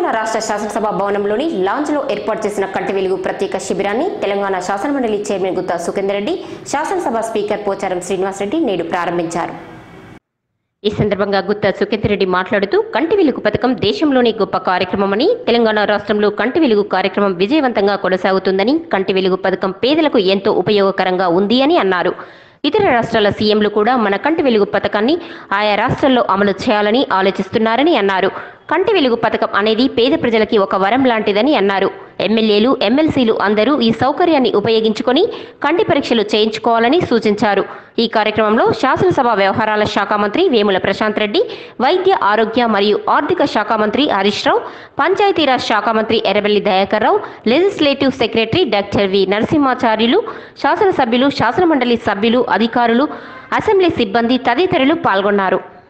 తెలంగాణ రాష్ట్ర శాసనసభ భవనంలోని లాంజ్లో ఏర్పాటు చేసిన కంటి వెలుగు ప్రత్యేక శిబిరాన్ని తెలంగాణ శాసనమండలి చైర్మన్ గుత్తా సుఖేందర్ రెడ్డి శాసనసభ స్పీకర్ పోచారం శ్రీనివాసరెడ్డి నేడు ప్రారంభించారు ఈ సందర్భంగా గుత్తా సుఖేందర్ రెడ్డి మాట్లాడుతూ కంటి వెలుగు పథకం దేశంలోనే గొప్ప కార్యక్రమమని తెలంగాణ రాష్ట్రంలో కంటి వెలుగు కార్యక్రమం విజయవంతంగా కొనసాగుతుందని కంటి వెలుగు పథకం పేదలకు ఎంతో ఉపయోగకరంగా ఉంది అని అన్నారు ఇతర రాష్ట్రాల సీఎంలు కూడా మన కంటి వెలుగు పథకాన్ని ఆయా రాష్ట్రాల్లో అమలు చేయాలని ఆలోచిస్తున్నారని అన్నారు కంటి వెలుగు పథకం అనేది పేద ప్రజలకి ఒక వరం లాంటిదని అన్నారు ఎమ్మెల్యేలు ఎమ్మెల్సీలు అందరూ ఈ సౌకర్యాన్ని ఉపయోగించుకొని కంటి పరీక్షలు చేయించుకోవాలని సూచించారు ఈ కార్యక్రమంలో శాసనసభ వ్యవహారాల శాఖ మంత్రి వేముల ప్రశాంత్ రెడ్డి వైద్య ఆరోగ్య మరియు ఆర్థిక శాఖ మంత్రి హరీష్ రావు పంచాయతీరాజ్ శాఖ మంత్రి Errabelli Dayakar Rao legislative secretary doctor V Narasimhacharyulu శాసనసభ్యులు శాసనమండలి సభ్యులు అధికారులు అసెంబ్లీ సిబ్బంది తదితరులు పాల్గొన్నారు